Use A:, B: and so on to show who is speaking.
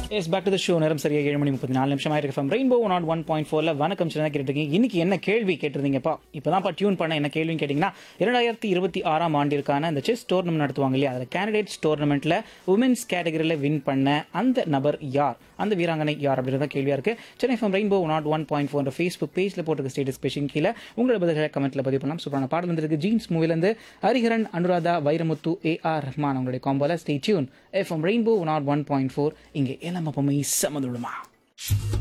A: S back to the show நேரம் சரியா ஏழு மணி முப்பத்தி நாலு நிமிஷம் ஆயிருக்கு from rainbow nought one point ஃபோர்ல வணக்கம் சின்ன கேட்டிருக்கீங்க இன்னைக்கு என்ன கேள்வி கேட்டிருந்தீங்கப்பா இப்போதான்ப்பா டியூன் பண்ண என்ன கேள்வின்னு கேட்டிங்கன்னா இரண்டாயிரத்தி இருபத்தி ஆறாம் ஆண்டிற்கான அந்த செஸ் டோர்னமெண்ட் நடத்துவாங்க இல்லையா அதில் கேண்டிடேட்ஸ் டோர்னமெண்ட்டில் உமன்ஸ் கேட்டகரியில் வின் பண்ண அந்த நபர் யார் அந்த வீராங்கனை யார் அப்படின்றத கேள்வியாக இருக்கு Chennai from rainbow nought one point four Facebook பேஜில் போட்டுருக்க ஸ்டேட்டஸ் பேஷன் கீழே உங்களோட பதில்களை கமெண்ட்டில் பதிவு பண்ணலாம் சூப்பரான பாடல் வந்திருக்கு ஜீன்ஸ் மூவிலேருந்து ஹரிஹரன் அனுராதா வைரமுத்து ஏ ஆர் ரஹ்மான் அவங்களுடைய காம்போல stay tune FM rainbow nought one point four இங்கே எல்லாம் அப்பமே சமதுடுமா